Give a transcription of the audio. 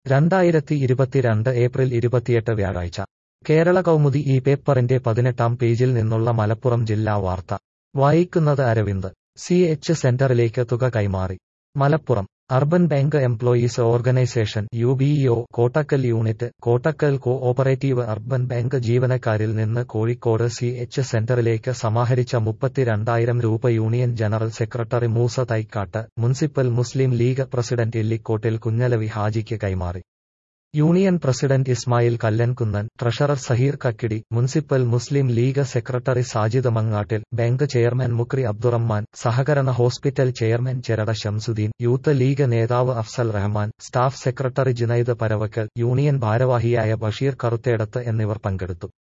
രണ്ടായിരത്തി ഇരുപത്തിരണ്ട് ഏപ്രിൽ ഇരുപത്തിയെട്ട് വ്യാഴാഴ്ച കേരള കൗമുദി ഈ പേപ്പറിന്റെ പതിനെട്ടാം പേജിൽ നിന്നുള്ള മലപ്പുറം ജില്ലാ വാർത്ത വായിക്കുന്നത് അരവിന്ദ് സി എച്ച് സെന്ററിലേക്ക് തുക കൈമാറി Malappuram urban bank employees organisation U B O Kottakkal unit Kottakkal cooperative urban bank ജീവനക്കാരിൽ നിന്ന് കോഴിക്കോട് സി എച്ച് സെന്ററിലേക്ക് സമാഹരിച്ച മുപ്പത്തിരണ്ടായിരം രൂപ union general secretary Moosa Thaikkattu municipal Muslim league president ഇല്ലിക്കോട്ടിൽ കുഞ്ഞലവി ഹാജിക്ക് കൈമാറി union president Ismail Kallankunnan treasurer Saheer Kakkidi municipal Muslim league secretary Sajid Mangattil bank chairman Mukri Abdurahman സഹകരണ hospital chairman Cherada Shamsuddin youth league നേതാവ് Afsal Rahman staff secretary Junaid Paravakkal union ഭാരവാഹിയായ ബഷീർ കറുത്തേടത്ത് എന്നിവർ പങ്കെടുത്തു